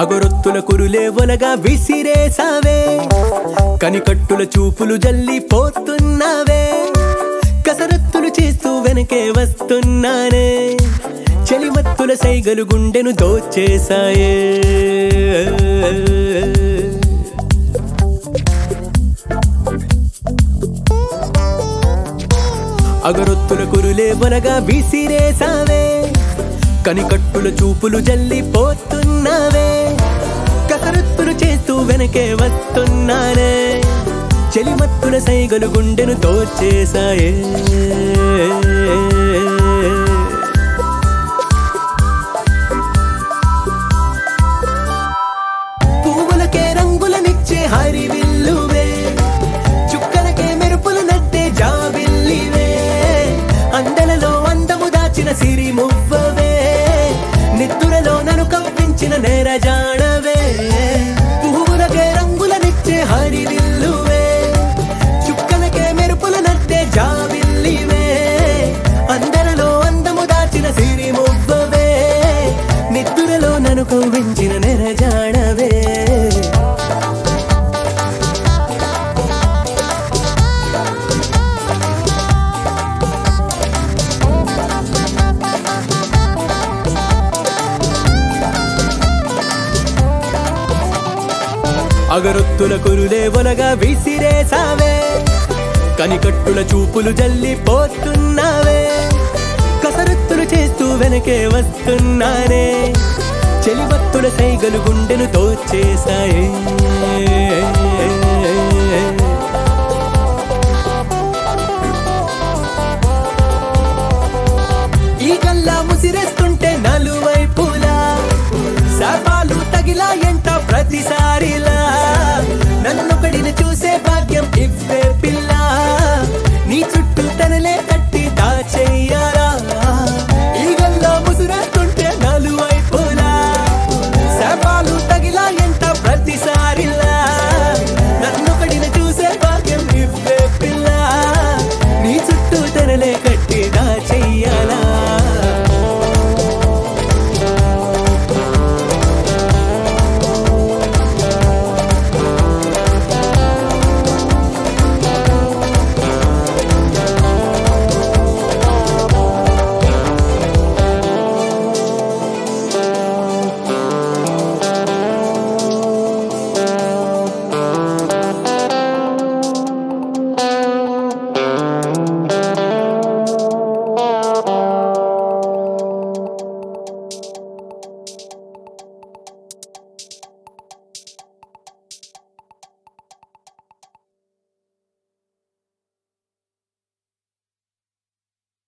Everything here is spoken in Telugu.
అగరొత్తుల కురులే ఒలగా విసిరేసావే కనికట్టుల చూపులు జల్లి పోతున్నావే కసరత్తులు చేస్తూ వెనకే వస్తున్నానే చలిమత్తుల సైగలు గుండెను దోచేశాయే అగరొత్తుల కురులే బొనగా విసిరేసావే కనికట్టుల చూపులు జల్లి పోతున్నావే కసరత్తులు చేస్తూ వెనకే వస్తున్నానే చెలిమత్తుల సైగలు గుండెను తోచేశాయే పువ్వులకే రంగులనిచ్చే హరివిల్లువే చుక్కలకే మెరుపులు నట్టే జాబిల్లివే అందలలో అందము దాచిన సిరి మువ్వవే నిత్తురలో నన్ను కప్పించిన నేరజాడవే పువ్వులకే రంగులనిచ్చే హరివిల్లువే చుక్కలకే మెరుపులు నట్టే జాబిల్లివే అందరలో అందము దాచిన సిరి మువ్వవే నిద్దురలో నన్ను కవ్వించిన నెరజాడవే అగరొత్తుల కురులే ఒలగా విసిరేసావే కనికట్టుల చూపులు జల్లి పోతున్నావే కసరత్తులు చేస్తూ వెనకే వస్తున్నానే చెలివత్తుల సైగలు గుండెను తోచేశాయే